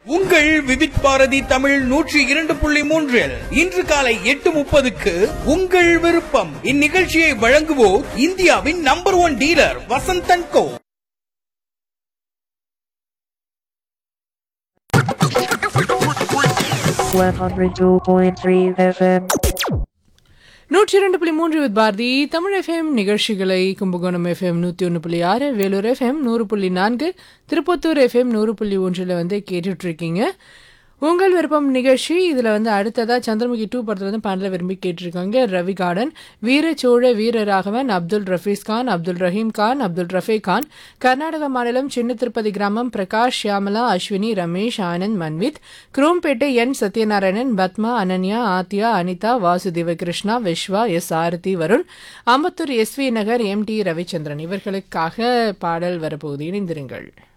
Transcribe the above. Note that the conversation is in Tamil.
உங்கள் விவித் பாரதி தமிழ் நூற்றி இரண்டு புள்ளி மூன்றில் இன்று காலை எட்டு முப்பதுக்கு உங்கள் விருப்பம் இந்நிகழ்ச்சியை வழங்குவோர் இந்தியாவின் number one dealer Vasanthan co One hundred two point three FM. நூற்றி இரண்டு புள்ளி மூன்று வித் பாரதி தமிழ் எஃப்எம் நிகழ்ச்சிகளை கும்பகோணம் எஃப்எம் நூற்றி ஒன்று புள்ளி ஆறு வேலூர் எஃப்எம் நூறு புள்ளி நான்கு திருப்பத்தூர் எஃப்எம் நூறு புள்ளி ஒன்றில் வந்து கேட்டுட்டு இருக்கீங்க உங்கள் விருப்பம் நிகழ்ச்சி இதில் வந்து அடுத்ததா சந்திரமுகி டூ படத்தில் வந்து பாடல விரும்பி கேட்டிருக்காங்க ரவி கார்டன் வீரச்சோழ வீரராகவன் அப்துல் ரஃபீஸ் கான் அப்துல் ரஹீம் கான் அப்துல் ரஃபே கான் கர்நாடக மாநிலம் சின்ன திருப்பதி கிராமம் Prakash Shyamala Ashwini Ramesh Anand Manvith Chromepet N Sathyanarayanan Padma Ananya Aadya Anitha Vasudeva Krishna Vishwa S Aarthi Varun Ambattur SV Nagar M D Ravichandran இவர்களுக்காக பாடல் வரப்போகுது இணைந்திருங்கள்